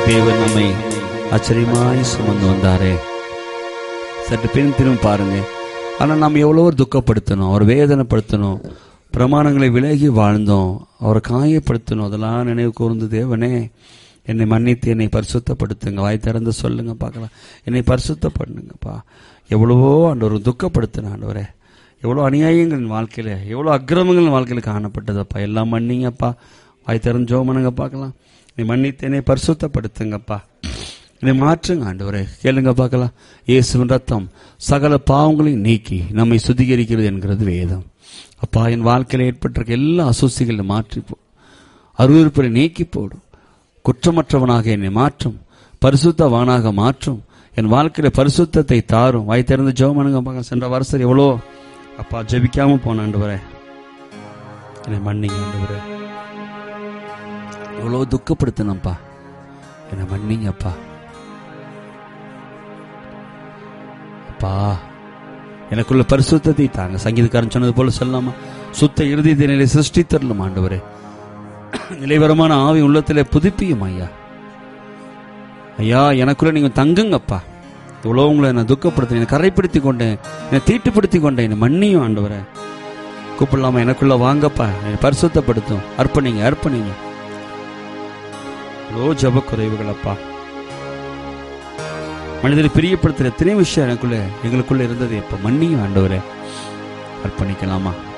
தேவன் நம்மை ஆச்சரியமாய் சுமந்து வந்தாரே சற்று பின் திரும்ப பாருங்க ஆனா நாம் எவ்வளவோ துக்கப்படுத்தணும் அவர் வேதனைப்படுத்தணும் பிரமாணங்களை விலகி வாழ்ந்தோம் அவரை காயப்படுத்தணும் அதெல்லாம் நினைவு கூர்ந்து தேவனே என்னை மன்னித்து என்னை பரிசுத்தப்படுத்துங்க வாய் திறந்து சொல்லுங்க பார்க்கலாம் என்னை பரிசுத்தப்படுங்கப்பா எவ்வளவோ ஆண்டவர் துக்கப்படுத்தின ஆண்டவரே எவ்வளோ அநியாயங்கள் என் வாழ்க்கையில எவ்வளோ அக்கிரமங்கள் என் வாழ்க்கையில காணப்பட்டதப்பா எல்லாம் மன்னிங்கப்பா வாய் திறந்து ஜோமனுங்க பார்க்கலாம் நீ மன்னித்து என்னை பரிசுத்தப்படுத்துங்கப்பா என்னை மாற்றுங்க ஆண்டவரே கேளுங்க பார்க்கலாம் இயேசுவின் ரத்தம் சகல பாவங்களையும் நீக்கி நம்மை சுத்திகரிக்கிறது என்கிறது வேதம் அப்பா என் வாழ்க்கையில் ஏற்பட்டிருக்க எல்லா அசூசிகளை மாற்றி போ அருவருப்பை நீக்கி போடும் குற்றமற்றவனாக என்னை மாற்றும் பரிசுத்தவானாக மாற்றும் என் வாழ்க்கையில பரிசுத்தத்தை தாரும் வாய் திறந்து ஜெபமனுங்க பார்க்க சென்ற வருஷம் எவ்வளோ அப்பா ஜெபிக்காம போன ஆண்டவரே என்னை மன்னிங்க ஆண்டவரே எவ்வளோ துக்கப்படுத்தினப்பா என்னை மன்னிங்கப்பா அப்பா எனக்குள்ள பரிசுத்தத்தை தாங்க சங்கீதக்காரன் சொன்னது போல சொல்லாமா சுத்த இறுதி நிலை சிருஷ்டி தரலும் ஆண்டவரே நிலைவரமான ஆவி உள்ளத்திலே புதுப்பியும் ஐயா ஐயா எனக்குள்ள நீங்க தங்குங்கப்பா இவ்வளோ உங்களை நான் துக்கப்படுத்த என்னை கரைப்படுத்தி கொண்டேன் என்னை தீட்டுப்படுத்தி கொண்டேன் என்னை மன்னியும் ஆண்டவரே கூப்பிடலாமா எனக்குள்ள வாங்கப்பா என்னை பரிசுத்தப்படுத்தும் அர்ப்பணிங்க அர்ப்பணிங்க இவ்வளோ ஜப குறைவுகள் அப்பா மனிதரை பிரியப்படுத்துற எத்தனை விஷயம் எனக்குள்ள எங்களுக்குள்ள இருந்தது எப்ப மன்னியும் ஆண்டவரே அர்ப்பணிக்கலாமா